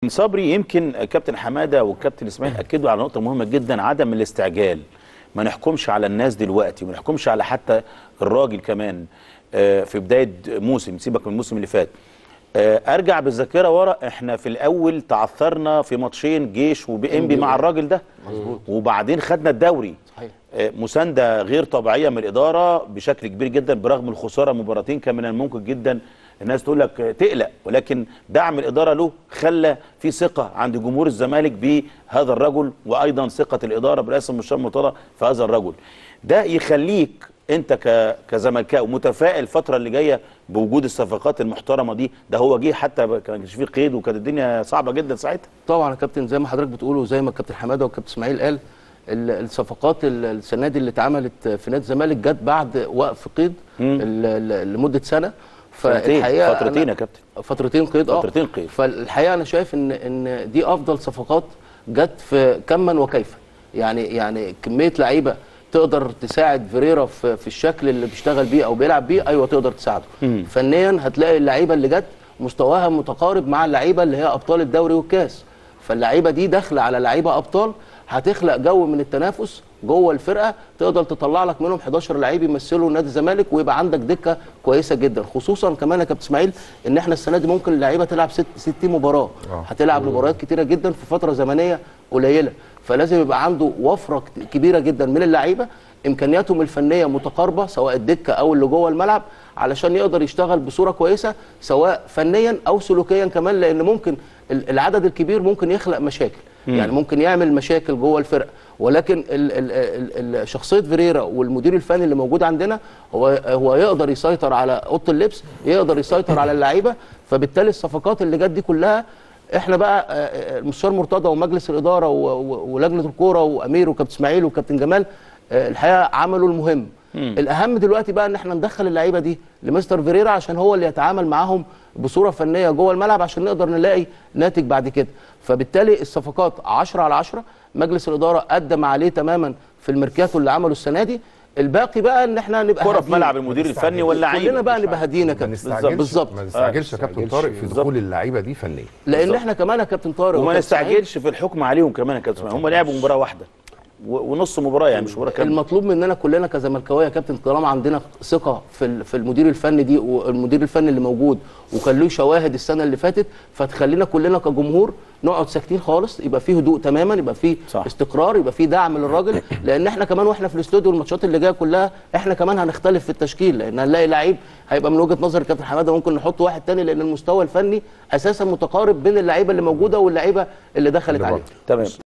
صبري يمكن كابتن حماده والكابتن اسماعيل اكدوا على نقطه مهمه جدا عدم الاستعجال ما نحكمش على الناس دلوقتي وما نحكمش على حتى الراجل كمان آه، في بدايه موسم سيبك من الموسم اللي فات آه، ارجع بالذاكره ورا احنا في الاول تعثرنا في ماتشين جيش وبانبي مع الراجل ده مظبوط. وبعدين خدنا الدوري صحيح. آه، مسانده غير طبيعيه من الاداره بشكل كبير جدا برغم الخساره مباراتين كان من الممكن جدا الناس تقول لك آه، تقلق ولكن دعم الاداره له خلى في ثقه عند جمهور الزمالك بهذا الرجل وايضا ثقه الاداره برئاسه المستشار مرتضى في هذا الرجل ده يخليك انت ك- كزملكاوي متفائل الفتره اللي جايه بوجود الصفقات المحترمه دي ده هو جه حتى ما كانش فيه قيد وكانت الدنيا صعبه جدا ساعتها طبعا يا كابتن زي ما حضرتك بتقول وزي ما الكابتن حماده والكابتن اسماعيل قال ال- الصفقات ال- السنه دي اللي اتعملت في نادي الزمالك جت بعد وقف قيد ال- ال- لمده سنه سنتين فالحقيقه فترتين أنا- يا كابتن فترتين قيد اه فترتين قيد. فالحقيقه انا شايف ان ان دي افضل صفقات جت في كما وكيفا يعني يعني كميه لعيبه تقدر تساعد فيريرا في, في الشكل اللي بيشتغل بيه او بيلعب بيه ايوه تقدر تساعده فنيا هتلاقي اللعيبه اللي جت مستواها متقارب مع اللعيبه اللي هي ابطال الدوري والكاس فاللعيبه دي داخله على لعيبه ابطال هتخلق جو من التنافس جوه الفرقه تقدر تطلع لك منهم 11 لعيب يمثلوا نادي الزمالك ويبقى عندك دكه كويسه جدا خصوصا كمان يا كابتن اسماعيل ان احنا السنه دي ممكن اللعيبه تلعب ست 60 مباراه هتلعب مباريات كتيره جدا في فتره زمنيه قليله فلازم يبقى عنده وفره كت- كبيره جدا من اللعيبه امكانياتهم الفنيه متقاربه سواء الدكه او اللي جوه الملعب علشان يقدر يشتغل بصوره كويسه سواء فنيا او سلوكيا كمان لان ممكن ال- العدد الكبير ممكن يخلق مشاكل يعني ممكن يعمل مشاكل جوه الفرقه ولكن ال ال ال ال شخصيه فيريرا والمدير الفني اللي موجود عندنا هو هو يقدر يسيطر على اوضه اللبس يقدر يسيطر على اللعيبه فبالتالي الصفقات اللي جت دي كلها احنا بقى آه، آه، المستشار مرتضى ومجلس الاداره و- و- ولجنه الكوره وامير وكابتن اسماعيل وكابتن جمال آه، الحقيقه عملوا المهم الاهم دلوقتي بقى ان احنا ندخل اللعيبه دي لمستر فيريرا عشان هو اللي يتعامل معاهم بصوره فنيه جوه الملعب عشان نقدر نلاقي ناتج بعد كده فبالتالي الصفقات 10 على 10 مجلس الاداره قدم عليه تماما في الميركاتو اللي عمله السنه دي الباقي بقى ان احنا نبقى كره في هاديين. ملعب المدير الفني واللعيب كلنا بقى نبقى هاديين يا ما كابتن نستعجلش بالظبط ما نستعجلش يا كابتن طارق في بالظبط. دخول اللعيبه دي فنيا لان احنا كمان يا كابتن طارق وما وكابتن إسماعيل نستعجلش في الحكم عليهم كمان يا كابتن اسماعيل. هم لعبوا مباراه واحده و- ونص مباراه يعني مش مباراه كامله المطلوب مننا كلنا كزملكاويه يا كابتن طالما عندنا ثقه في ال- في المدير الفني دي والمدير الفني اللي موجود وكان له شواهد السنه اللي فاتت فتخلينا كلنا كجمهور نقعد ساكتين خالص يبقى فيه هدوء تماما يبقى فيه صح. استقرار يبقى فيه دعم للراجل لان احنا كمان واحنا في الاستوديو الماتشات اللي جايه كلها احنا كمان هنختلف في التشكيل لان هنلاقي لعيب هيبقى من وجهه نظر الكابتن حماده ممكن نحط واحد تاني لان المستوى الفني اساسا متقارب بين اللعيبه اللي موجوده واللعيبه اللي دخلت اللي عليهم بره. تمام